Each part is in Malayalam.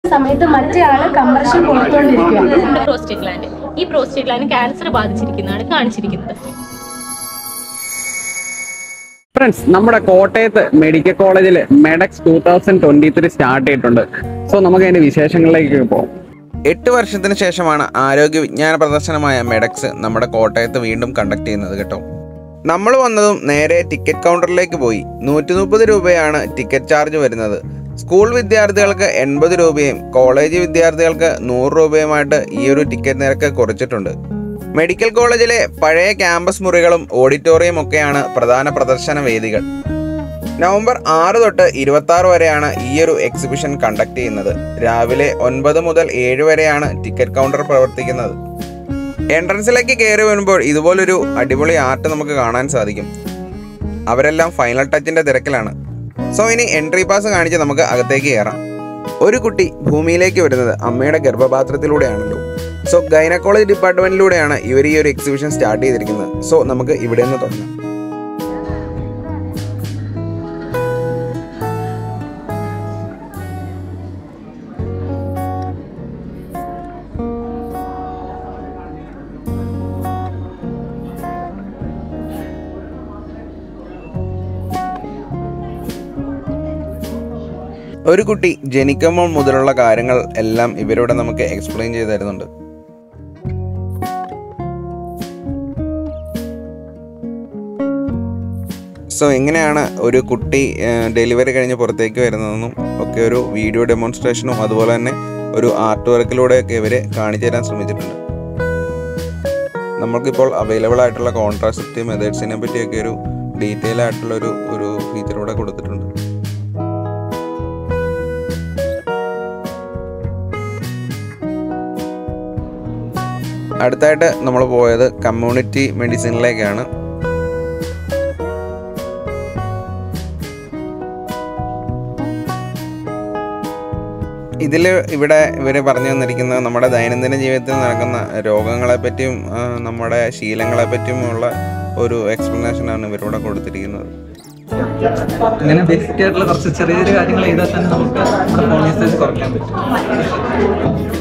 സമയത്ത് മറ്റേ ആള് കംപ്രഷൻ കൊടുത്തോണ്ടിരിക്കുക പ്രോസ്റ്റേറ്റ് ഗ്ലാൻഡ് ഈ പ്രോസ്റ്റേറ്റ് ഗ്ലാൻഡ് ക്യാൻസർ ബാധിച്ചിരിക്കുന്നതാണ് കാണിച്ചിരിക്കുന്നത് ഫ്രണ്ട്സ് നമ്മുടെ കോട്ടയത്ത് മെഡിക്കൽ കോളേജിൽ Medex two thousand twenty three start ചെയ്തിട്ടുണ്ട് സോ നമുക്ക് അതിന്റെ വിശേഷങ്ങളിലേക്ക് പോകാം എട്ട് വർഷത്തിന് ശേഷമാണ് ആരോഗ്യ വിജ്ഞാന പ്രദർശനമായ മെഡക്സ് നമ്മുടെ കോട്ടയത്ത് വീണ്ടും കണ്ടക്ട് ചെയ്യുന്നത് കേട്ടോ നമ്മൾ വന്നതും നേരെ ടിക്കറ്റ് കൗണ്ടറിലേക്ക് പോയി നൂറ്റി മുപ്പത് രൂപയാണ് ടിക്കറ്റ് ചാർജ് വരുന്നത് സ്കൂൾ വിദ്യാർത്ഥികൾക്ക് എൺപത് രൂപയും കോളേജ് വിദ്യാർത്ഥികൾക്ക് നൂറ് രൂപയുമായിട്ട് ഈ ഒരു ടിക്കറ്റ് നിരക്ക് കുറച്ചിട്ടുണ്ട് മെഡിക്കൽ കോളേജിലെ പഴയ ക്യാമ്പസ് മുറികളും ഓഡിറ്റോറിയം ഒക്കെയാണ് പ്രധാന പ്രദർശന വേദികൾ നവംബർ ആറ് തൊട്ട് ഇരുപത്തി ആറ് വരെയാണ് ഈ ഒരു എക്സിബിഷൻ കണ്ടക്ട് ചെയ്യുന്നത് രാവിലെ ഒൻപത് മുതൽ ഏഴ് വരെയാണ് ടിക്കറ്റ് കൗണ്ടർ പ്രവർത്തിക്കുന്നത് എൻട്രൻസിലേക്ക് കയറി വരുമ്പോൾ ഇതുപോലൊരു അടിപൊളി ആർട്ട് നമുക്ക് കാണാൻ സാധിക്കും അവരെല്ലാം ഫൈനൽ ടച്ചിന്റെ തിരക്കിലാണ് സോ ഇനി എൻട്രി പാസ് കാണിച്ച് നമുക്ക് അകത്തേക്ക് കയറാം ഒരു കുട്ടി ഭൂമിയിലേക്ക് വരുന്നത് അമ്മയുടെ ഗർഭപാത്രത്തിലൂടെയാണല്ലോ സോ ഗൈനക്കോളജി ഡിപ്പാർട്ട്മെന്റിലൂടെയാണ് ഇവർ ഈ ഒരു എക്സിബിഷൻ സ്റ്റാർട്ട് ചെയ്തിരിക്കുന്നത് സോ നമുക്ക് ഇവിടെ നിന്ന് തുടങ്ങാം ഒരു കുട്ടി ജനിക്കുമ്പോൾ മുതലുള്ള കാര്യങ്ങൾ എല്ലാം ഇവരോട് നമുക്ക് എക്സ്പ്ലെയിൻ ചെയ്ത് തരുന്നുണ്ട് സോ എങ്ങനെയാണ് ഒരു കുട്ടി ഡെലിവറി കഴിഞ്ഞ് പുറത്തേക്ക് വരുന്നതെന്നും ഒക്കെ ഒരു വീഡിയോ ഡെമോൺസ്ട്രേഷനും അതുപോലെ തന്നെ ഒരു ആർട്ട് വർക്കിലൂടെയൊക്കെ ഇവർ കാണിച്ചു തരാൻ ശ്രമിച്ചിട്ടുണ്ട് നമുക്കിപ്പോൾ അവൈലബിൾ ആയിട്ടുള്ള കോൺട്രാസെപ്റ്റീവ് മെത്തേഡ്സിനെ പറ്റിയൊക്കെ ഒരു ഡീറ്റെയിൽ ആയിട്ടുള്ള ഒരു ഒരു ഫീച്ചർ ഇവിടെ കൊടുത്തിട്ടുണ്ട് അടുത്തായിട്ട് നമ്മൾ പോയത് കമ്മ്യൂണിറ്റി മെഡിസിനിലേക്കാണ് ഇതിൽ ഇവിടെ ഇവർ പറഞ്ഞു തന്നിരിക്കുന്നത് നമ്മുടെ ദൈനംദിന ജീവിതത്തിൽ നടക്കുന്ന രോഗങ്ങളെ പറ്റിയും ആ, നമ്മുടെ ശീലങ്ങളെ പറ്റിയുമുള്ള ഒരു എക്സ്പ്ലനേഷനാണ് ഇവരിവിടെ കൊടുത്തിരിക്കുന്നത് ഇങ്ങനെ ബേസിക് ആയിട്ടുള്ള കുറച്ച് ചെറിയ ചെറിയ കാര്യങ്ങൾ ചെയ്താൽ തന്നെ നമുക്ക് നമ്മുടെ ഫോൺ യൂസേജ് കുറയ്ക്കാൻ പറ്റും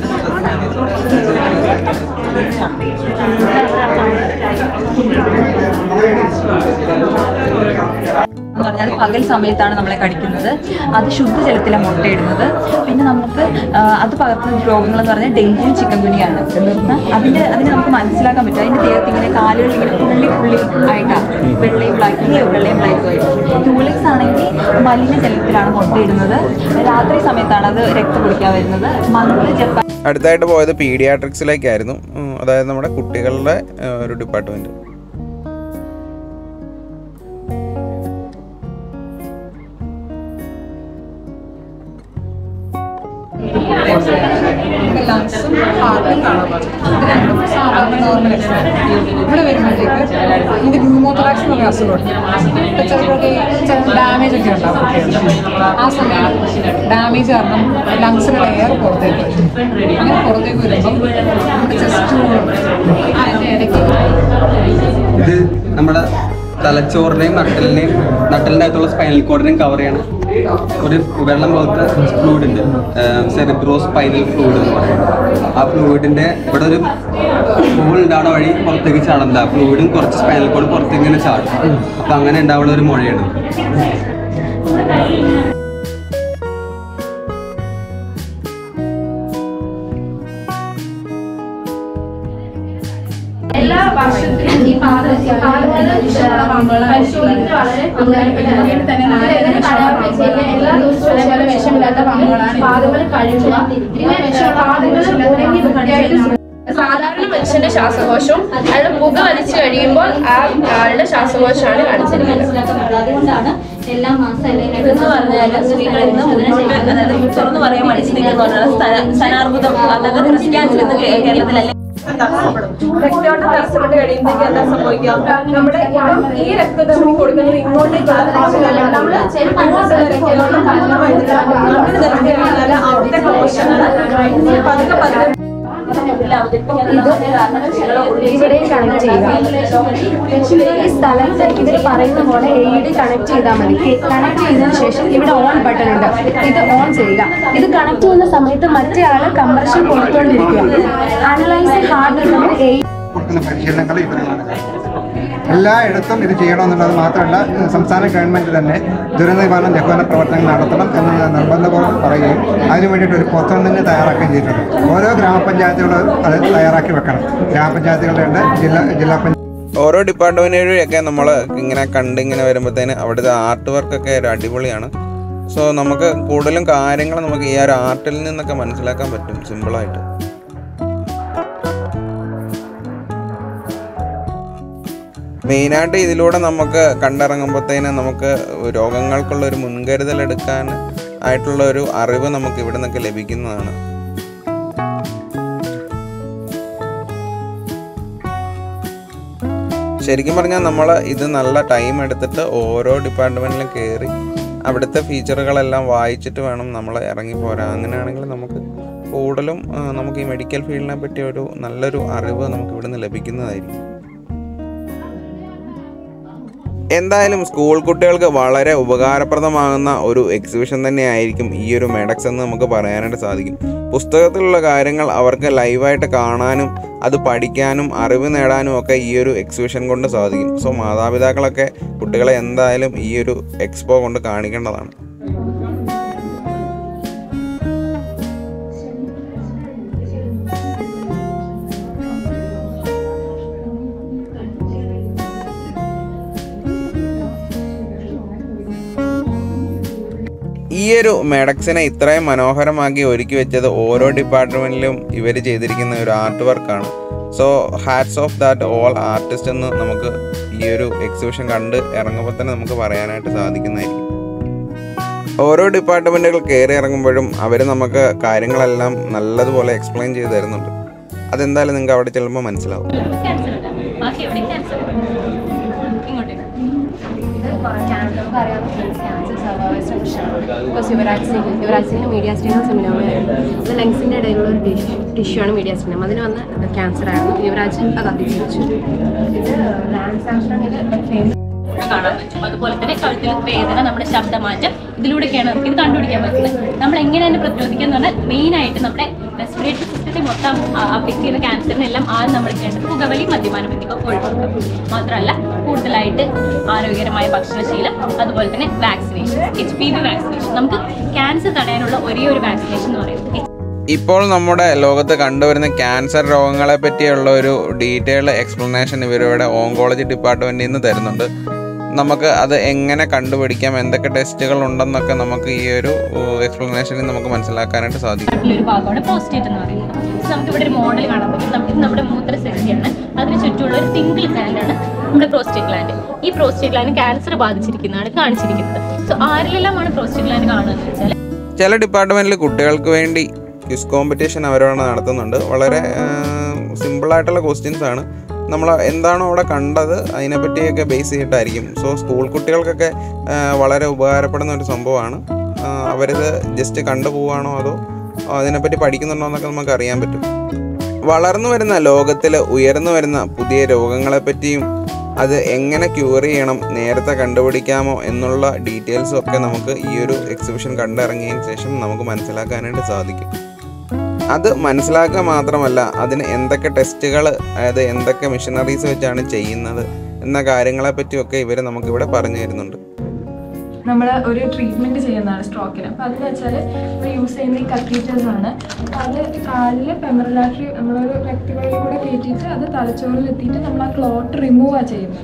എന്ന് പറഞ്ഞാൽ പകൽ സമയത്താണ് നമ്മളെ കടിക്കുന്നത് അത് ശുദ്ധജലത്തിലാണ് മുട്ടയിടുന്നത് പിന്നെ നമുക്ക് ആ, അത് പകർത്തുന്ന രോഗങ്ങൾ എന്ന് പറഞ്ഞാൽ ഡെങ്കിയും ചിക്കൻ ഗുനിയാണ് അതിന്റെ അതിനെ നമുക്ക് മനസ്സിലാക്കാൻ പറ്റും അതിന്റെ ദേഹത്ത് ഇങ്ങനെ കാലുകൾ ഇങ്ങനെ പുള്ളി പുള്ളി ആയിട്ടാണ് വെള്ളയും ബ്ലാക്കും വെള്ളയും ബ്ലാക്കും ആയിട്ട് ടൂളിക്സ് ആണെങ്കിൽ മലിനജലത്തിലാണ് മുട്ടയിടുന്നത് രാത്രി സമയത്താണ് അത് രക്തം കുടിക്കാൻ വരുന്നത് മന്ത് ജപ്പാൻ അടുത്തായിട്ട് പോയത് പീഡിയാട്രിക്സിലേക്കായിരുന്നു ഉം, അതായത് നമ്മുടെ കുട്ടികളുടെ ആ, ഒരു ഡിപ്പാർട്ട്മെന്റ് ലങ്സും ഹാർട്ടും കാണാൻ പറ്റും ഇത് രണ്ടും സാധാരണ നോർമൽ എക്സാണ് ഇവിടെ വരുമ്പോഴത്തേക്ക് ഇത് ന്യൂമോത്തറാക്സ് എന്ന് പറയുന്ന അസുഖമുണ്ട് ഇപ്പം ചിലർക്ക് ചില ഡാമേജ് ഒക്കെ ഉണ്ടാവും കുട്ടികൾക്ക് ആ സമയം ഡാമേജ് കാരണം ലങ്സിലുള്ള എയർ പുറത്തേക്ക് വരും അങ്ങനെ പുറത്തേക്ക് വരുമ്പം നമ്മുടെ ചെസ്റ്റ് അതിൻ്റെ ഇടയ്ക്ക് ഇത് നമ്മുടെ തലച്ചോറിനെയും നട്ടലിനെയും നട്ടലിൻ്റെ അകത്തുള്ള സ്പൈനൽ കോഡിനെയും കവർ ചെയ്യണം ഒരു വെള്ളം പോലത്തെ ഫ്ലൂയിഡ് ഉണ്ട് സെറിബ്രോ സ്പൈനൽ ഫ്ലൂയിഡ് എന്ന് പറയുന്നത് ആ ഫ്ലൂയിഡിന്റെ ഇവിടെ ഒരു ഹോൾ ഉണ്ടാവുന്ന വഴി പുറത്തേക്ക് ചാടുന്നത് ആ ഫ്ലൂയിഡും കുറച്ച് സ്പൈനൽ കോഡ് പുറത്തേക്ക് ഇങ്ങനെ ചാടും അപ്പൊ അങ്ങനെ ഉണ്ടാവുന്ന ഒരു മുഴയാണ് എല്ലാ വർഷത്തിലും ഈ പാത പാതകളുടെ പരിശോധിച്ച് വളരെ കൂടുതലായിട്ട് തന്നെ എല്ലാ ദിവസവും ചില വിഷമില്ലാത്ത പാമ്പുകളാണ് പാതകൾ കഴുകുക പിന്നെ പാതകൾ ഉണങ്ങി വൃത്തിയായിട്ട് സൂ- സാധാരണ മനുഷ്യന്റെ ശ്വാസകോശവും അയാളുടെ പുക വലിച്ചു കഴിയുമ്പോൾ ആ ആളുടെ ശ്വാസകോശമാണ് കാണിച്ചിരിക്കുന്നത് അതുകൊണ്ടാണ് എല്ലാ മാസം അല്ലെങ്കിൽ ഇതെന്ന് പറഞ്ഞാൽ സ്ത്രീകൾ ഇന്ന് മുന്നോട്ട് അതായത് തുറന്നു പറയാൻ മടിച്ചു നിൽക്കുന്ന പറഞ്ഞാൽ സ്തന- സ്തനാർബുദം അതായത് ബ്രസ്റ്റ് ക്യാൻസർ ഇന്ന് കേ- കേരളത്തിലല്ലേ രക്തയോട്ടം തടസ്സപ്പെട്ട് കഴിയുമ്പോഴേക്ക് എന്താ സംഭവിക്കാം നമ്മുടെ ഇപ്പം ഈ രക്തധമനി കൊടുക്കുന്നത് ഇങ്ങോട്ടേക്കുള്ള ആവശ്യമില്ല നമ്മൾ അങ്ങോട്ടുള്ള രക്തയോട്ടം പൂർണ്ണമായിട്ട് അങ്ങോട്ട് നിർത്തി കഴിഞ്ഞാൽ അവിടുത്തെ കോശങ്ങൾ പതുക്കെ പതുക്കെ ഇവിടെയും കണക്ട് ചെയ്യുക ഈ സ്ഥലത്ത് ഇവർ പറയുന്ന പോലെ എയ്ഡ് കണക്ട് ചെയ്താൽ മതി കണക്ട് ചെയ്തതിനു ശേഷം ഇവിടെ ഓൺ ബട്ടൺ ഉണ്ട് ഇത് ഓൺ ചെയ്യുക ഇത് കണക്ട് ചെയ്യുന്ന സമയത്ത് മറ്റേ ആള് കംപ്രഷൻ കൊടുത്തുകൊണ്ടിരിക്കുക അനലൈസ് ഹാർഡ് എയ്ഡ് കൊടുക്കുന്ന പരിശീലനങ്ങൾ ഇവരാണ് എല്ലായിടത്തും ഇത് ചെയ്യണമെന്നുള്ളത് മാത്രമല്ല സംസ്ഥാന ഗവൺമെൻറ് തന്നെ ദുരന്ത നിവാരണ ജഹ്വാന പ്രവർത്തനങ്ങൾ നടത്തണം എന്ന് നിർബന്ധപൂർവ്വം പറയുകയും അതിനു വേണ്ടിയിട്ട് ഒരു പുസ്തകം തന്നെ തയ്യാറാക്കുകയും ചെയ്തിട്ടുണ്ട് ഓരോ ഗ്രാമപഞ്ചായത്തുകളും അത് തയ്യാറാക്കി വെക്കണം ഗ്രാമപഞ്ചായത്തുകളുടെ ഉണ്ട് ജില്ലാ ജില്ലാ പഞ്ചായത്ത് ഓരോ ഡിപ്പാർട്ട്മെൻറ്റുകളൊക്കെ നമ്മൾ ഇങ്ങനെ കണ്ട് ഇങ്ങനെ വരുമ്പോഴത്തേന് അവിടുത്തെ ആർട്ട് വർക്കൊക്കെ ഒരു അടിപൊളിയാണ് സോ നമുക്ക് കൂടുതലും കാര്യങ്ങൾ നമുക്ക് ഈ ഒരു ആർട്ടിൽ നിന്നൊക്കെ മനസ്സിലാക്കാൻ പറ്റും സിമ്പിളായിട്ട് മെയിനായിട്ട് ഇതിലൂടെ നമുക്ക് കണ്ടിറങ്ങുമ്പോഴത്തേന് നമുക്ക് രോഗങ്ങൾക്കുള്ള ഒരു മുൻകരുതൽ എടുക്കാൻ ആയിട്ടുള്ള ഒരു അറിവ് നമുക്ക് ഇവിടെ നിന്നൊക്കെ ലഭിക്കുന്നതാണ് ശരിക്കും പറഞ്ഞാൽ നമ്മൾ ഇത് നല്ല ടൈം എടുത്തിട്ട് ഓരോ ഡിപ്പാർട്ട്മെൻറ്റിലും കയറി അവിടുത്തെ ഫീച്ചറുകളെല്ലാം വായിച്ചിട്ട് വേണം നമ്മൾ ഇറങ്ങി പോരാൻ അങ്ങനെയാണെങ്കിൽ നമുക്ക് കൂടുതലും ആ, നമുക്ക് ഈ മെഡിക്കൽ ഫീൽഡിനെ പറ്റി ഒരു നല്ലൊരു അറിവ് നമുക്ക് ഇവിടുന്ന് ലഭിക്കുന്നതായിരിക്കും എന്തായാലും സ്കൂൾ കുട്ടികൾക്ക് വളരെ ഉപകാരപ്രദമാകുന്ന ഒരു എക്സിബിഷൻ തന്നെയായിരിക്കും ഈ ഒരു മെഡക്സ് എന്ന് നമുക്ക് പറയാനായിട്ട് സാധിക്കും പുസ്തകത്തിലുള്ള കാര്യങ്ങൾ അവർക്ക് ലൈവായിട്ട് കാണാനും അത് പഠിക്കാനും അറിവ് നേടാനും ഒക്കെ ഈ ഒരു എക്സിബിഷൻ കൊണ്ട് സാധിക്കും സോ മാതാപിതാക്കളൊക്കെ കുട്ടികളെ എന്തായാലും ഈ ഒരു എക്സ്പോ കൊണ്ട് കാണിക്കേണ്ടതാണ് ഈ ഒരു മെഡക്സിനെ ഇത്രയും മനോഹരമാക്കി ഒരുക്കി വെച്ചത് ഓരോ ഡിപ്പാർട്ട്മെന്റിലും ഇവർ ചെയ്തിരിക്കുന്ന ഒരു ആർട്ട് വർക്കാണ് so hats off that all artist എന്ന് നമുക്ക് ഈ ഒരു എക്സിബിഷൻ കണ്ട് ഇറങ്ങുമ്പോൾ തന്നെ നമുക്ക് പറയാനായിട്ട് സാധിക്കുന്നതായിരിക്കും ഓരോ ഡിപ്പാർട്ട്മെൻറ്റുകൾ കയറി ഇറങ്ങുമ്പോഴും അവർ നമുക്ക് കാര്യങ്ങളെല്ലാം നല്ലതുപോലെ എക്സ്പ്ലെയിൻ ചെയ്ത് തരുന്നുണ്ട് അതെന്തായാലും നിങ്ങൾക്ക് അവിടെ ചെല്ലുമ്പോൾ മനസ്സിലാവും ബാക്കി എവിടെ ക്യാൻസർ ഇങ്ങോട്ടേക്ക് യുവരാജിന്റെ മീഡിയ സ്ട്രീം സെമിനാമ അത് ലങ്സിന്റെ ഇടയിലുള്ള ഒരു ടിഷ്യൂ ആണ് മീഡിയ സ്ട്രീം അതിന് വന്ന് ക്യാൻസർ ആയിരുന്നു യുവരാജ് അത് അതിജീവിച്ചു കാണാൻ പറ്റും അതുപോലെ തന്നെ കഴുത്തിൽ വേദന നമ്മുടെ ശബ്ദമാറ്റം ഇതിലൂടെയൊക്കെയാണ് നമുക്ക് ഇത് കണ്ടുപിടിക്കാൻ പറ്റുന്നത് നമ്മൾ എങ്ങനെ തന്നെ പ്രതിരോധിക്കുക എന്ന് പറഞ്ഞാൽ മെയിൻ ആയിട്ട് നമ്മുടെ റെസ്പിറേറ്ററി സിസ്റ്റത്തെ മൊത്തം അഫക്ട് ചെയ്യുന്ന ക്യാൻസറിനെല്ലാം ആദ്യം നമ്മൾ ചെയ്യേണ്ടത് പുകവലി മദ്യപാനം എന്നിവ ഒഴിവാക്കുക മാത്രമല്ല കൂടുതലായിട്ട് ആരോഗ്യകരമായ ഭക്ഷണശീലം അതുപോലെ തന്നെ vaccination H P V vaccination നമുക്ക് ക്യാൻസർ തടയാനുള്ള ഒരേ ഒരു വാക്സിനേഷൻ എന്ന് പറയുന്നത് ഇപ്പോൾ നമ്മുടെ ലോകത്ത് കണ്ടുവരുന്ന ക്യാൻസർ രോഗങ്ങളെ പറ്റിയുള്ള ഒരു ഡീറ്റെയിൽ എക്സ്പ്ലനേഷൻ ഇവരുടെ ഓങ്കോളജി ഡിപ്പാർട്ട്മെൻറ്റിൽ നിന്ന് തരുന്നുണ്ട് നമുക്ക് അത് എങ്ങനെ കണ്ടുപിടിക്കാം എന്തൊക്കെ ടെസ്റ്റുകൾ ഉണ്ടെന്നൊക്കെ നമുക്ക് ഈ ഒരു എക്സ്പ്ലനേഷനിൽ നമുക്ക് മനസ്സിലാക്കാനായിട്ട് സാധിക്കും ഒരു ഭാഗമാണ് പ്രോസ്റ്റേറ്റ് എന്ന് പറയുന്നത് So നമുക്ക് ഇവിടെ ഒരു മോഡൽ കാണാൻ പറ്റും നമുക്ക് ഇത് നമ്മുടെ മൂത്രസഞ്ചിയാണ് അതിന് ചുറ്റുമുള്ള ഒരു സിംഗിൾ ഗ്ലാൻഡാണ് നമ്മുടെ പ്രോസ്റ്റേറ്റ് ഗ്ലാൻഡ് ഈ പ്രോസ്റ്റേറ്റ് ഗ്ലാൻഡ് ക്യാൻസർ ബാധിച്ചിരിക്കുന്നതാണ് കാണിച്ചിരിക്കുന്നത് സോ ആരിലെല്ലാമാണ് പ്രോസ്റ്റേറ്റ് ഗ്ലാൻഡ് കാണുന്നത് വെച്ചാൽ ചില ഡിപ്പാർട്ട്മെൻറ്റിൽ കുട്ടികൾക്ക് വേണ്ടി ക്വിസ് കോമ്പറ്റീഷൻ അവരവിടെ നടത്തുന്നുണ്ട് വളരെ സിമ്പിളായിട്ടുള്ള ക്വസ്റ്റ്യൻസ് ആണ് നമ്മൾ എന്താണോ അവിടെ കണ്ടത് അതിനെപ്പറ്റിയൊക്കെ ബേസ് ചെയ്തിട്ടായിരിക്കും സോ സ്കൂൾ കുട്ടികൾക്കൊക്കെ ആ, വളരെ ഉപകാരപ്പെടുന്ന ഒരു സംഭവമാണ് ആ, അവരിത് ജസ്റ്റ് കണ്ടു പോവുകയാണോ അതോ അതിനെപ്പറ്റി പഠിക്കുന്നുണ്ടോ എന്നൊക്കെ നമുക്ക് അറിയാൻ പറ്റും വളർന്നു വരുന്ന ലോകത്തിൽ ഉയർന്നു വരുന്ന പുതിയ രോഗങ്ങളെപ്പറ്റിയും അത് എങ്ങനെ ക്യൂർ ചെയ്യണം നേരത്തെ കണ്ടുപിടിക്കാമോ എന്നുള്ള ഡീറ്റെയിൽസും ഒക്കെ നമുക്ക് ഈ ഒരു എക്സിബിഷൻ കണ്ടിറങ്ങിയതിന് ശേഷം നമുക്ക് മനസ്സിലാക്കാനായിട്ട് സാധിക്കും അത് മനസ്സിലാക്കുക മാത്രമല്ല അതിന് എന്തൊക്കെ ടെസ്റ്റുകൾ അതായത് എന്തൊക്കെ മെഷീനറീസ് വെച്ചാണ് ചെയ്യുന്നത് എന്ന കാര്യങ്ങളെ പറ്റിയൊക്കെ ഇവർ നമുക്കിവിടെ പറഞ്ഞു തരുന്നുണ്ട് നമ്മൾ ഒരു ട്രീറ്റ്മെൻറ്റ് ചെയ്യുന്നതാണ് സ്ട്രോക്കിന് അപ്പോൾ അതെന്ന് വെച്ചാൽ നമ്മൾ യൂസ് ചെയ്യുന്ന ഈ കത്തീറ്റേഴ്സ് ആണ് അപ്പോൾ അത് കാലിൽ പെമറലാട്രി നമ്മളൊരു രക്തകളിൽ കൂടെ കയറ്റിയിട്ട് അത് തലച്ചോറിൽ എത്തിയിട്ട് നമ്മൾ ആ ക്ലോട്ട് റിമൂവ് ആ ചെയ്യുന്നത്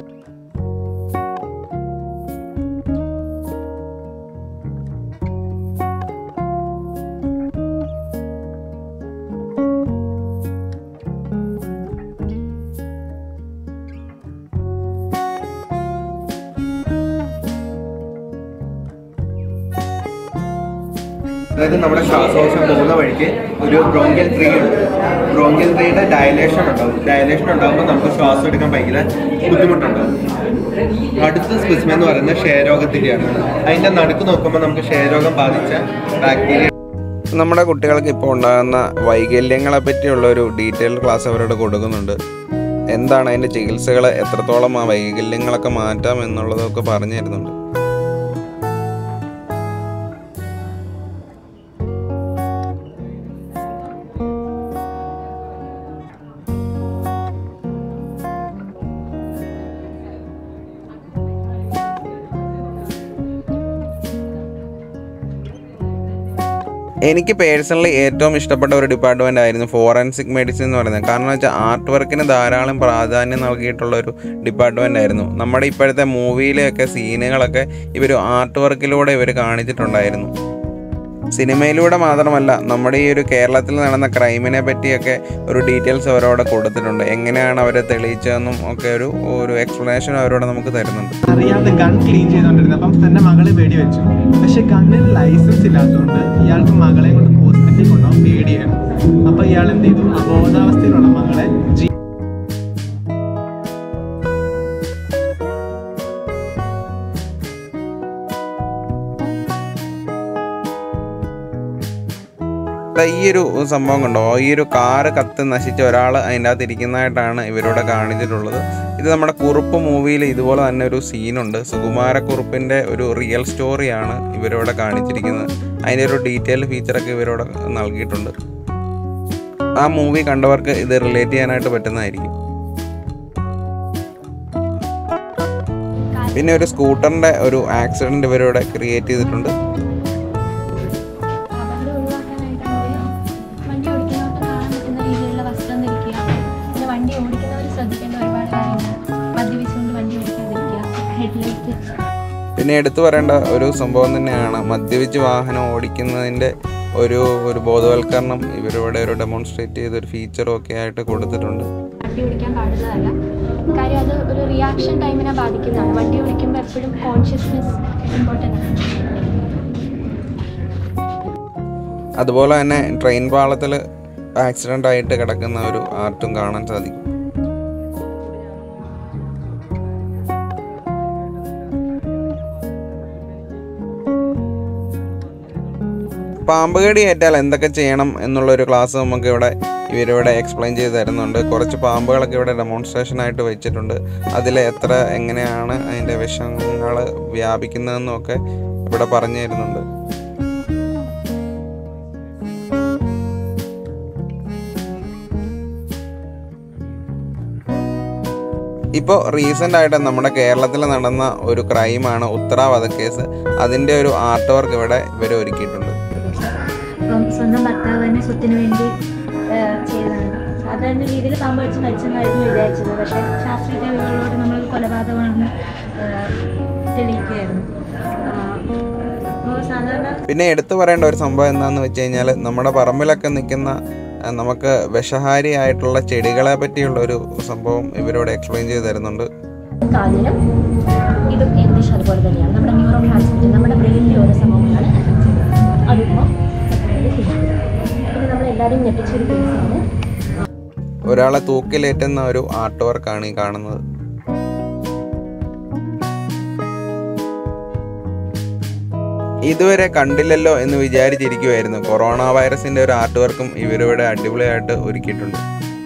അതായത് നമ്മുടെ ശ്വാസകോശം പോകുന്ന വഴിക്ക് ഒരു ബ്രോങ്കിയൽ ട്രീ ഉണ്ട് ബ്രോങ്കിയൽ ട്രീയുടെ ഡയലേഷൻ ഉണ്ടാവും ഡയലേഷൻ ഉണ്ടാകുമ്പോൾ നമുക്ക് ശ്വാസം എടുക്കാൻ ഭയങ്കര ബുദ്ധിമുട്ടുണ്ടാവും അടുത്ത സ്പെസിമൻ എന്ന് പറയുന്നത് ക്ഷയരോഗത്തിൻ്റെയാണ് അതിൻ്റെ നടുക്ക് നോക്കുമ്പോൾ നമുക്ക് ക്ഷയരോഗം ബാധിച്ച ബാക്ടീരിയ നമ്മുടെ കുട്ടികൾക്ക് ഇപ്പോൾ ഉണ്ടാകുന്ന വൈകല്യങ്ങളെ പറ്റിയുള്ള ഒരു ഡീറ്റെയിൽഡ് ക്ലാസ് അവരോട് കൊടുക്കുന്നുണ്ട് എന്താണ് അതിൻ്റെ ചികിത്സകൾ എത്രത്തോളം ആ വൈകല്യങ്ങളൊക്കെ മാറ്റാം എന്നുള്ളതൊക്കെ പറഞ്ഞു തരുന്നുണ്ട് എനിക്ക് പേഴ്സണലി ഏറ്റവും ഇഷ്ടപ്പെട്ട ഒരു ഡിപ്പാർട്ട്മെൻ്റ് ആയിരുന്നു ഫോറൻസിക് മെഡിസിൻ എന്ന് പറയുന്നത് കാരണം വെച്ചാൽ ആർട്ട് വർക്കിന് ധാരാളം പ്രാധാന്യം നൽകിയിട്ടുള്ള ഒരു ഡിപ്പാർട്ട്മെൻ്റ് ആയിരുന്നു നമ്മുടെ ഇപ്പോഴത്തെ മൂവിയിലെയൊക്കെ സീനുകളൊക്കെ ഇവർ ആർട്ട് വർക്കിലൂടെ ഇവർ കാണിച്ചിട്ടുണ്ടായിരുന്നു സിനിമയിലൂടെ മാത്രമല്ല നമ്മുടെ ഈ ഒരു കേരളത്തിൽ നടന്ന ക്രൈമിനെ പറ്റിയൊക്കെ ഒരു ഡീറ്റെയിൽസ് അവരോട് കൊടുത്തിട്ടുണ്ട് എങ്ങനെയാണ് അവരെ തെളിയിച്ചതെന്നും ഒക്കെ ഒരു ഒരു എക്സ്പ്ലനേഷൻ അവരോട് നമുക്ക് തരുന്നുണ്ട് അറിയാതെ ഗൺ ക്ലീൻ ചെയ്തുകൊണ്ടിരുന്നപ്പം തന്റെ മകളെ വെടിവെച്ചു പക്ഷെ ഗണ്ണിന് ലൈസൻസ് ഇല്ലാത്തതുകൊണ്ട് ഇയാൾക്ക് മകളെ കൊണ്ട് ഹോസ്പിറ്റലിൽ കൊണ്ടുപോകാൻ പേടിയായിരുന്നു അപ്പൊ ഇയാൾ എന്ത് ചെയ്തു അബോധാവസ്ഥയിലുള്ള മകളെ ജി ദാ ഈ ഒരു സംഭവം കണ്ടോ ഈ ഒരു കാറ് കത്ത് നശിച്ച ഒരാൾ അതിൻ്റെ അകത്ത് ഇരിക്കുന്നതായിട്ടാണ് ഇവരോട് കാണിച്ചിട്ടുള്ളത് ഇത് നമ്മുടെ കുറുപ്പ് മൂവിയിൽ ഇതുപോലെ തന്നെ ഒരു സീനുണ്ട് സുകുമാരക്കുറുപ്പിൻ്റെ ഒരു റിയൽ സ്റ്റോറിയാണ് ഇവരോട് കാണിച്ചിരിക്കുന്നത് അതിൻ്റെ ഒരു ഡീറ്റെയിൽ ഫീച്ചറൊക്കെ ഇവരോട് നൽകിയിട്ടുണ്ട് ആ മൂവി കണ്ടവർക്ക് ഇത് റിലേറ്റ് ചെയ്യാനായിട്ട് പറ്റുന്നതായിരിക്കും പിന്നെ ഒരു സ്കൂട്ടറിൻ്റെ ഒരു ആക്സിഡൻറ്റ് ഇവരോട് ക്രിയേറ്റ് ചെയ്തിട്ടുണ്ട് അപകടം ഒഴിവാക്കാനായിട്ടാണെങ്കിൽ വണ്ടി ഓടിക്കുന്നവർക്ക് കാണാൻ പറ്റുന്ന രീതിയിലുള്ള വസ്ത്രം ധരിക്കുക പിന്നെ വണ്ടി ഓടിക്കുന്നവർ ശ്രദ്ധിക്കേണ്ട ഒരുപാട് കാര്യങ്ങൾ മദ്യപിച്ചുകൊണ്ട് വണ്ടി ഓടിക്കാതിരിക്കുക ഹെഡ്ലൈറ്റ് പിന്നെ എടുത്തു പറയേണ്ട ഒരു സംഭവം തന്നെയാണ് മദ്യപിച്ച് വാഹനം ഓടിക്കുന്നതിൻ്റെ ഒരു ഒരു ബോധവൽക്കരണം ഇവരിവിടെ ഒരു ഡെമോൺസ്ട്രേറ്റ് ചെയ്ത ഒരു ഫീച്ചറും ഒക്കെ ആയിട്ട് കൊടുത്തിട്ടുണ്ട് വണ്ടി ഓടിക്കാൻ പാടുള്ളതല്ല കാര്യം അത് ഒരു റിയാക്ഷൻ ടൈമിനെ ബാധിക്കുന്നതാണ് വണ്ടി ഓടിക്കുമ്പോൾ എപ്പോഴും കോൺഷ്യസ്നെസ് ഇമ്പോർട്ടൻ്റ് ആണ് അതുപോലെ തന്നെ ട്രെയിൻ പാളത്തിൽ ആക്സിഡൻ്റ് ആയിട്ട് കിടക്കുന്ന ഒരു ആർട്ടും കാണാൻ സാധിക്കും പാമ്പ് കടി ഏറ്റാൽ എന്തൊക്കെ ചെയ്യണം എന്നുള്ള ഒരു ക്ലാസ് നമുക്ക് ഇവിടെ ഇവരിവിടെ എക്സ്പ്ലെയിൻ ചെയ്ത് തരുന്നുണ്ട് കുറച്ച് പാമ്പുകളൊക്കെ ഇവിടെ ഡെമോൺസ്ട്രേഷൻ ആയിട്ട് വെച്ചിട്ടുണ്ട് അതിൽ എത്ര എങ്ങനെയാണ് അതിൻ്റെ വിഷങ്ങൾ വ്യാപിക്കുന്നതെന്നും ഒക്കെ ഇവിടെ പറഞ്ഞു തരുന്നുണ്ട് ഇപ്പോൾ റീസെൻ്റ് ആയിട്ട് നമ്മുടെ കേരളത്തിൽ നടന്ന ഒരു ക്രൈമാണ് ഉത്തര വധക്കേസ് അതിൻ്റെ ഒരു ആർട്ട് വർക്ക് ഇവിടെ ഇവർ ഒരുക്കിയിട്ടുണ്ട് അപ്പം സ്വന്തം ഭർത്താവ് തന്നെ സ്വത്തിന് വേണ്ടി ഏഹ്, ചെയ്തതാണ് സാധാരണ രീതിയിൽ പാമ്പ് കടിച്ച് മരിച്ചെന്നായിരുന്നു വിചാരിച്ചത് പക്ഷേ ശാസ്ത്രീയ തെളിവുകളോട് നമ്മൾ കൊലപാതകമാണെന്ന് ഏഹ്, തെളിയിക്കുകയായിരുന്നു അപ്പോൾ സാധാരണ പിന്നെ എടുത്തു പറയേണ്ട ഒരു സംഭവം എന്താണെന്ന് വെച്ച് കഴിഞ്ഞാൽ നമ്മുടെ പറമ്പിലൊക്കെ നിൽക്കുന്ന ആ, നമുക്ക് വിഷഹാരി ആയിട്ടുള്ള ചെടികളെ പറ്റിയുള്ള ഒരു സംഭവം ഇവരോട് എക്സ്പ്ലെയിൻ ചെയ്ത് തരുന്നുണ്ട് കാലിലും ഇതും ഏകദേശം അതുപോലെ തന്നെയാണ് നമ്മുടെ ന്യൂറോ ട്രാൻസ്മിറ്റർ നമ്മുടെ ബ്രെയിനിലെ ഓരോ സംഭവങ്ങളാണ് അതിപ്പോൾ പിന്നെ നമ്മളെല്ലാവരും ഞെട്ടിച്ചൊരു കേസാണ് ഒരാളെ തൂക്കിലേറ്റുന്ന ഒരു ആർട്ട് വർക്കാണ് ഈ കാണുന്നത് ഇതുവരെ കണ്ടില്ലല്ലോ എന്ന് വിചാരിച്ചിരിക്കുമായിരുന്നു കൊറോണ വൈറസിന്റെ ഒരു ആർട്ട് വർക്കും ഇവരിവിടെ അടിപൊളിയായിട്ട് ഒരുക്കിയിട്ടുണ്ട്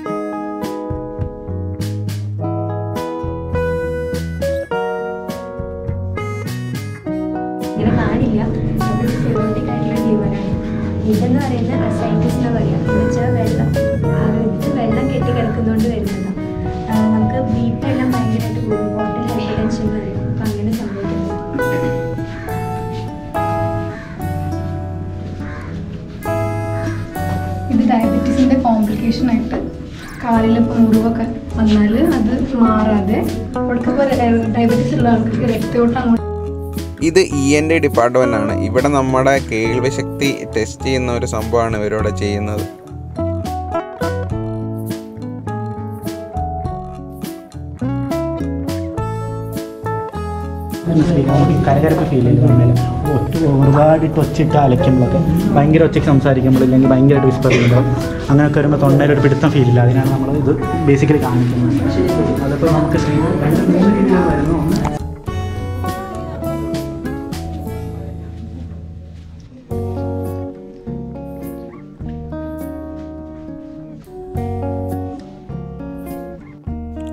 ഇങ്ങനെ കാണില്ല അതൊരു സിറോട്ടിക് ആയിട്ടുള്ള ലിവറാണ് ഇതെന്ന് പറയുന്നത് അസൈറ്റിസ് എന്ന് പറയാം എന്ന് വെച്ചാൽ വെള്ളം ആ, ഇത് വെള്ളം കെട്ടി കിടക്കുന്നതുകൊണ്ട് വരുന്നതാണ് ആ, നമുക്ക് ബി പി എല്ലാം ഭയങ്കരമായിട്ട് കൂടും ബോട്ടിൽ ഹൈപ്പർ ടെൻഷൻ വരും അപ്പം അങ്ങനെ സംഭവിക്കുന്നത് ഇത് ഡയബറ്റീസിൻ്റെ കോംപ്ലിക്കേഷൻ ആയിട്ട് കാലിലിപ്പോൾ മുറിവൊക്കെ വന്നാൽ അത് മാറാതെ അവർക്കിപ്പോൾ ഡയബറ്റീസ് ഉള്ള ആൾക്കാർക്ക് രക്തയോട്ടം അങ്ങോട്ട് ഇത് ഇ എൻ ഡി ഡിപ്പാർട്ട്മെന്റ് ആണ് ഇവിടെ നമ്മുടെ കേൾവി ശക്തി ടെസ്റ്റ് ചെയ്യുന്ന ഒരു സംഭവമാണ് ഇവരിവിടെ ചെയ്യുന്നത് നമുക്ക് കരകരപ്പ് ഫീൽ ചെയ്യുന്നുണ്ട് ഒറ്റ ഒരുപാട് ഒച്ചിട്ട് അലയ്ക്കുമ്പോഴൊക്കെ ഭയങ്കര ഒച്ചയ്ക്ക് സംസാരിക്കുമ്പോൾ ഇല്ലെങ്കിൽ ഭയങ്കരമായിട്ട് വിസ്പർ ചെയ്യുമ്പോൾ അങ്ങനെയൊക്കെ വരുമ്പോൾ തൊണ്ടയിൽ ഒരു പിടുത്തം ഫീൽ ഇല്ല അതിനാണ് നമ്മൾ ഇത് ബേസിക്കലി കാണിക്കുന്നത് അതിപ്പോൾ നമുക്ക് രണ്ട് മൂന്ന് രീതിയിൽ വരുന്നു ഒന്ന്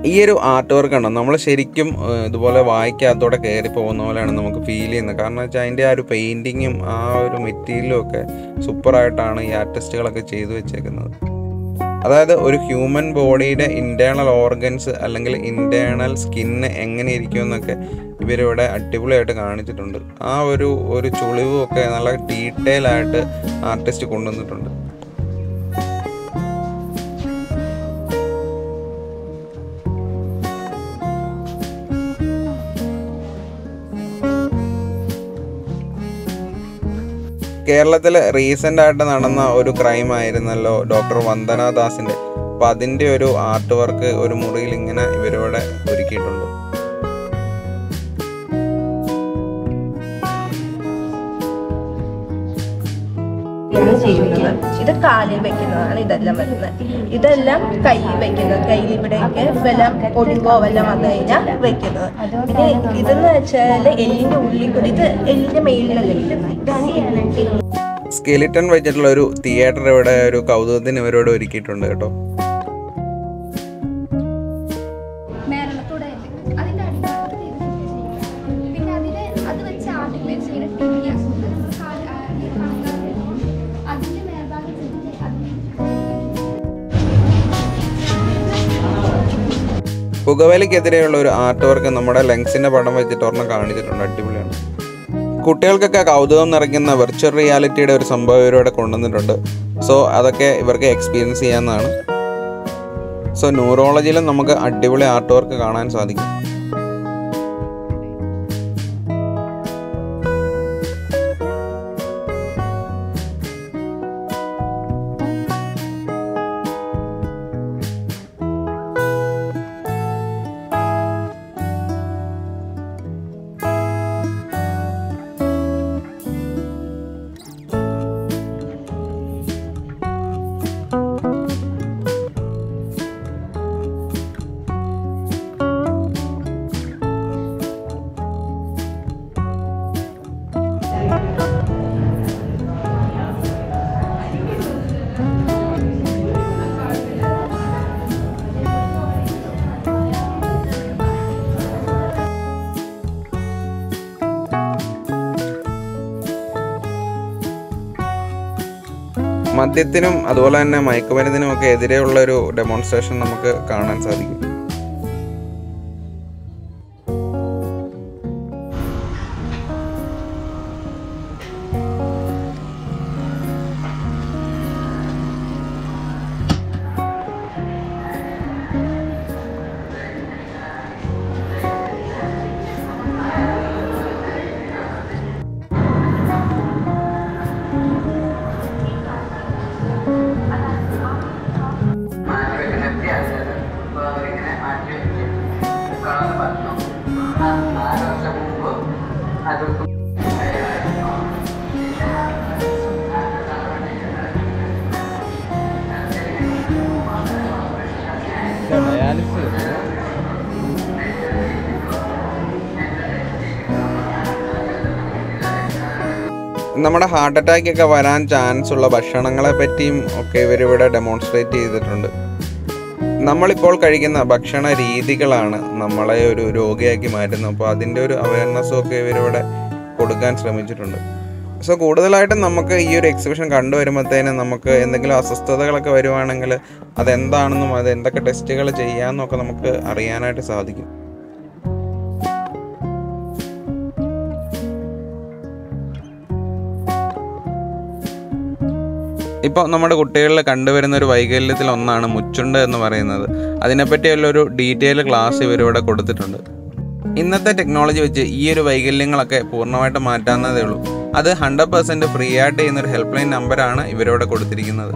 ഈ ഒരു ആർട്ട് വർക്ക് ഉണ്ടോ നമ്മൾ ശരിക്കും ഏഹ്, ഇതുപോലെ വായിക്കകത്തൂടെ കയറി പോകുന്ന പോലെയാണ് നമുക്ക് ഫീൽ ചെയ്യുന്നത് കാരണം വെച്ചാൽ അതിൻ്റെ ആ ഒരു പെയിൻറ്റിങ്ങും ആ ഒരു മെറ്റീരിയലും ഒക്കെ സൂപ്പറായിട്ടാണ് ഈ ആർട്ടിസ്റ്റുകളൊക്കെ ചെയ്തു വെച്ചേക്കുന്നത് അതായത് ഒരു ഹ്യൂമൻ ബോഡിയുടെ ഇൻറ്റേർണൽ ഓർഗൻസ് അല്ലെങ്കിൽ ഇൻറ്റേർണൽ സ്കിന്ന് എങ്ങനെ ഇരിക്കുമെന്നൊക്കെ ഇവരിവിടെ അടിപൊളിയായിട്ട് കാണിച്ചിട്ടുണ്ട് ആ ഒരു ഒരു ചുളിവും ഒക്കെ നല്ല ഡീറ്റെയിൽ ആയിട്ട് ആർട്ടിസ്റ്റ് കൊണ്ടുവന്നിട്ടുണ്ട് കേരളത്തിൽ റീസെൻ്റ് ആയിട്ട് നടന്ന ഒരു ക്രൈം ആയിരുന്നല്ലോ ഡോക്ടർ വന്ദന ദാസിൻ്റെ അപ്പോൾ അതിൻ്റെ ഒരു ആർട്ട് വർക്ക് ഒരു മുറിയിൽ ഇങ്ങനെ ഇവരിവിടെ ഒരുക്കിയിട്ടുണ്ട് ആണ് ചെയ്യുന്നത് ഇത് കാലിൽ വെക്കുന്നതാണ് ഇതെല്ലാം വരുന്നത് ഇതെല്ലാം കയ്യിൽ വെക്കുന്നത് കയ്യിൽ ഇവിടേക്ക് വല്ല ഒടിവോ വല്ലതും വന്നു കഴിഞ്ഞാൽ വെക്കുന്നത് പിന്നെ ഇതെന്ന് വെച്ചാൽ എല്ലിന്റെ ഉള്ളിൽ കൂടി ഇത് എല്ലിന്റെ മേലിലാണ് വെക്കുന്നത് ഇതാണ് എല്ലിന്റെ സ്കെലിറ്റൺ വെച്ചിട്ടുള്ള ഒരു തിയേറ്റർ ഇവിടെ ഒരു കൗതുകത്തിന് ഇവരോട് ഒരുക്കിയിട്ടുണ്ട് കേട്ടോ മേരണത്തൂടെ അതിന്റെ അടിഭാഗത്ത് ഇത് പിന്നെ അതില് അത് വെച്ച് ആർട്ടിക്ലേറ്റ് ചെയ്യുന്ന ടിബിയ അതിന്റെ മേൽഭാഗത്ത് പുകവലിക്കെതിരെയുള്ള ഒരു ആർട്ട് വർക്ക് നമ്മുടെ ലങ്സിന്റെ പടം വെച്ചിട്ട് ഒരെണ്ണം കാണിച്ചിട്ടുണ്ട് അടിപൊളിയാണ് കുട്ടികൾക്കൊക്കെ കൗതുകം നിറയ്ക്കുന്ന വെർച്വൽ റിയാലിറ്റിയുടെ ഒരു സംഭവം ഇവരിവിടെ കൊണ്ടുവന്നിട്ടുണ്ട് സോ അതൊക്കെ ഇവർക്ക് എക്സ്പീരിയൻസ് ചെയ്യാവുന്നതാണ് സോ ന്യൂറോളജിയിലും നമുക്ക് അടിപൊളി ആർട്ട് വർക്ക് കാണാൻ സാധിക്കും മദ്യത്തിനും അതുപോലെ തന്നെ മയക്കുമരുന്നിനും ഒക്കെ എതിരെയുള്ള ഒരു ഡെമോൺസ്ട്രേഷൻ നമുക്ക് കാണാൻ സാധിക്കും നമ്മുടെ ഹാർട്ട് അറ്റാക്ക് ഒക്കെ വരാൻ ചാൻസ് ഉള്ള ഭക്ഷണങ്ങളെ പറ്റിയും ഒക്കെ ഇവരിവിടെ ഡെമോൺസ്ട്രേറ്റ് ചെയ്തിട്ടുണ്ട് നമ്മളിപ്പോൾ കഴിക്കുന്ന ഭക്ഷണ രീതികളാണ് നമ്മളെ ഒരു രോഗിയാക്കി മാറ്റുന്നത് അപ്പോൾ അതിൻ്റെ ഒരു അവയർനെസ്സും ഒക്കെ ഇവരിവിടെ കൊടുക്കാൻ ശ്രമിച്ചിട്ടുണ്ട് സോ കൂടുതലായിട്ടും നമുക്ക് ഈ ഒരു എക്സിബിഷൻ കണ്ടുവരുമ്പോഴത്തേനും നമുക്ക് എന്തെങ്കിലും അസ്വസ്ഥതകളൊക്കെ വരുവാണെങ്കിൽ അതെന്താണെന്നും അത് എന്തൊക്കെ ടെസ്റ്റുകൾ ചെയ്യാമെന്നൊക്കെ നമുക്ക് അറിയാനായിട്ട് സാധിക്കും ഇപ്പോൾ നമ്മുടെ കുട്ടികളിൽ കണ്ടുവരുന്ന ഒരു വൈകല്യത്തിൽ ഒന്നാണ് മുച്ചുണ്ട് എന്ന് പറയുന്നത് അതിനെപ്പറ്റിയുള്ള ഒരു ഡീറ്റെയിൽ ക്ലാസ് ഇവരിവിടെ കൊടുത്തിട്ടുണ്ട് ഇന്നത്തെ ടെക്നോളജി വെച്ച് ഈ ഒരു വൈകല്യങ്ങളൊക്കെ പൂർണ്ണമായിട്ട് മാറ്റാവുന്നതേ ഉള്ളൂ അത് ഹൺഡ്രഡ് പെർസെൻറ്റ് ഫ്രീ ആയിട്ട് ചെയ്യുന്ന ഒരു ഹെൽപ്പ് ലൈൻ നമ്പറാണ് ഇവരിവിടെ കൊടുത്തിരിക്കുന്നത്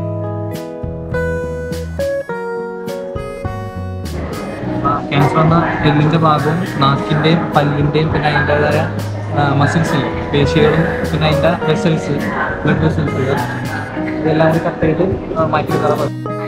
ക്യാൻസർ വന്ന എല്ലിൻ്റെ ഭാഗവും നാക്കിൻ്റെയും പല്ലിൻ്റെയും പിന്നെ അതിൻ്റെതായ മസിൽസ് പേശികളും പിന്നെ അതിൻ്റെ വെസൽസ് ബ്ലഡ് വെസൽസ് ഇതെല്ലാം കൂടി കട്ട് ചെയ്ത് ആ, മാറ്റി വെക്കാൻ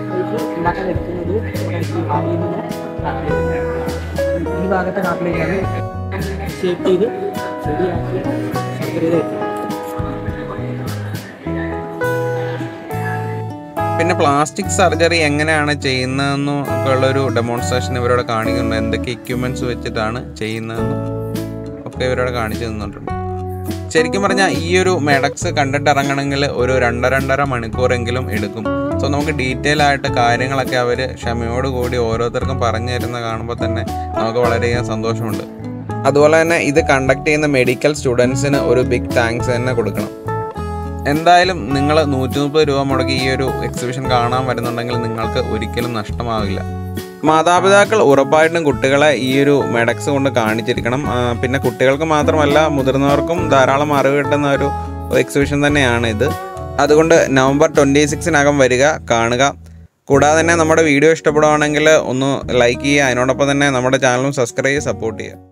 ഈ ഭാഗത്തെ കാപ്പിലേക്കാണ് ഷേപ്പ് ചെയ്ത് ശരിയാക്കി സർജറി ചെയ്ത് വെക്കും പിന്നെ പ്ലാസ്റ്റിക് സർജറി എങ്ങനെയാണ് ചെയ്യുന്നതെന്നും ഒക്കെ ഉള്ളൊരു ഡെമോൺസ്ട്രേഷൻ ഇവരോട് കാണിക്കുന്നുണ്ട് എന്തൊക്കെ എക്യുപ്മെൻറ്റ്സ് വെച്ചിട്ടാണ് ചെയ്യുന്നതെന്നും ഒക്കെ ഇവരോട് കാണിച്ചു തന്നിട്ടുണ്ട് ശരിക്കും പറഞ്ഞാൽ ഈ ഒരു മെഡക്സ് കണ്ടിട്ട് ഇറങ്ങണമെങ്കിൽ ഒരു രണ്ടര രണ്ടര മണിക്കൂറെങ്കിലും എടുക്കും സോ നമുക്ക് ഡീറ്റെയിൽ ആയിട്ട് കാര്യങ്ങളൊക്കെ അവർ ക്ഷമയോടുകൂടി ഓരോരുത്തർക്കും പറഞ്ഞു തരുന്ന കാണുമ്പോൾ തന്നെ നമുക്ക് വളരെയധികം സന്തോഷമുണ്ട് അതുപോലെ തന്നെ ഇത് കണ്ടക്ട് ചെയ്യുന്ന മെഡിക്കൽ സ്റ്റുഡൻസിന് ഒരു ബിഗ് താങ്ക്സ് തന്നെ കൊടുക്കണം എന്തായാലും നിങ്ങൾ നൂറ്റി മുപ്പത് രൂപ മുടക്കി ഈ ഒരു എക്സിബിഷൻ കാണാൻ വരുന്നുണ്ടെങ്കിൽ നിങ്ങൾക്ക് ഒരിക്കലും നഷ്ടമാവില്ല മാതാപിതാക്കൾ ഉറപ്പായിട്ടും കുട്ടികളെ ഈ ഒരു മെഡക്സ് കൊണ്ട് കാണിച്ചിരിക്കണം ആ, പിന്നെ കുട്ടികൾക്ക് മാത്രമല്ല മുതിർന്നവർക്കും ധാരാളം അറിവ് കിട്ടുന്ന ഒരു എക്സിബിഷൻ തന്നെയാണ് ഇത് അതുകൊണ്ട് നവംബർ ട്വൻറ്റി സിക്സിനകം വരിക കാണുക കൂടാതെ തന്നെ നമ്മുടെ വീഡിയോ ഇഷ്ടപ്പെടുവാണെങ്കിൽ ഒന്ന് ലൈക്ക് ചെയ്യുക അതിനോടൊപ്പം തന്നെ നമ്മുടെ ചാനലും സബ്സ്ക്രൈബ് ചെയ്ത് സപ്പോർട്ട് ചെയ്യുക